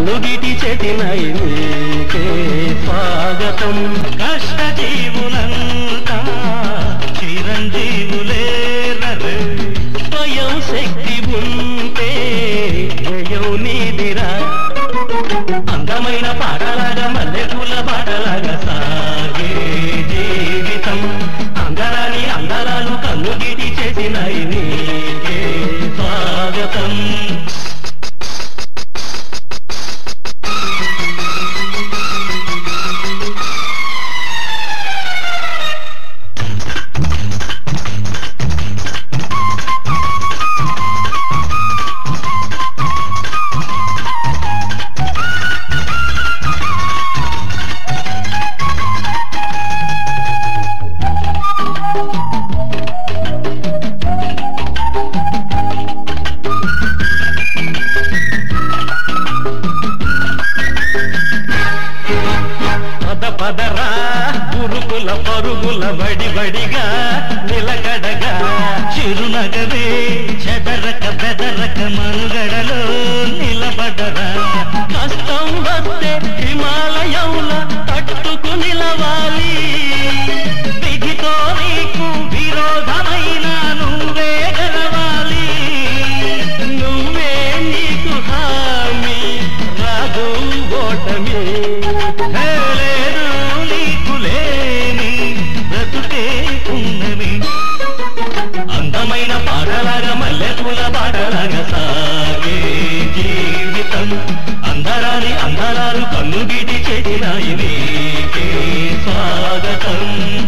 కన్నుగిటి చేతినై నీకే స్వాగతం కష్టజీవులంతా చిరంజీవులే రరే స్వయం శక్తి ఉంటే జయం నీదిరా అందమైన పాటలాగా మల్లెపూల పాటలాగా సాగే జీవితం అందరాని అందరాలు కన్నుగిటి చేసినాయి నీకే స్వాగతం పద పదరా గురుకుల పరుగుల బడి బడిగా నిలకడగా చిరునగవే చెదరక బెదరక మనుగడలో నిలబడరా కష్టం వస్తే హిమాలయంల తట్టుకు నిలవాలి విధితో నీకు విరోధమైన నువ్వే గెలవాలి నువ్వే నీకు హామీ రాదు ఓటమి హే లేదు నీకు లేని బ్రతుకే ఉన్నవి అందమైన పాటలాగా మల్లెపూల పాటలాగా సాగే జీవితం అందరాని అందరాలు కన్నుగిటి చేసినాయి నీకే స్వాగతం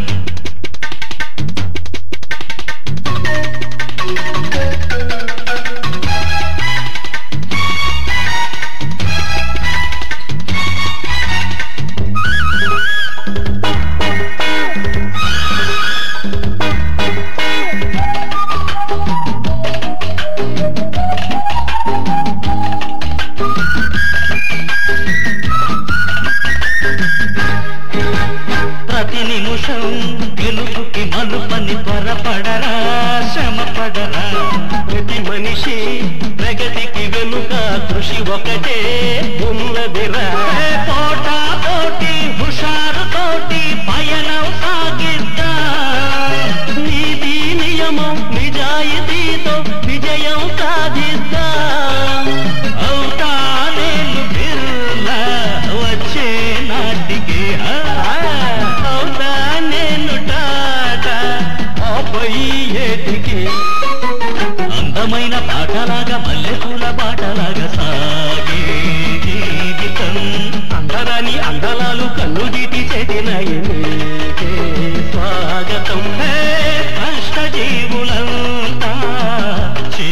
ప్రతి నిమిషం గెలుపుకి మలుపని త్వరపడరా శ్రమపడరా ప్రతి మనిషి ప్రగతికి వెనుక కృషి ఒకటే ఉన్నదిరా ఏ పోటా పోటీ హుషారు తోటి పయనం సాగిద్దా నీతి నియమం నిజాయితీతో విజయం సాధిస్తా అవుతా నేను బిర్లా వచ్చే నాటికి ఆ, అవుతా నేను టాటా ఆపై ఏటికి అందమైన పాటలాగా మల్లెపూల పాటలాగా సాగే జీవితం అందరాని అందలాలు కన్నుగిటి చేసినాయి నీకే స్వాగతం హే కష్టజీవులంతా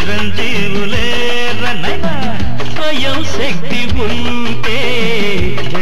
చిరంజీవులే రన్నయ్య స్వయం శక్తి ఉంటే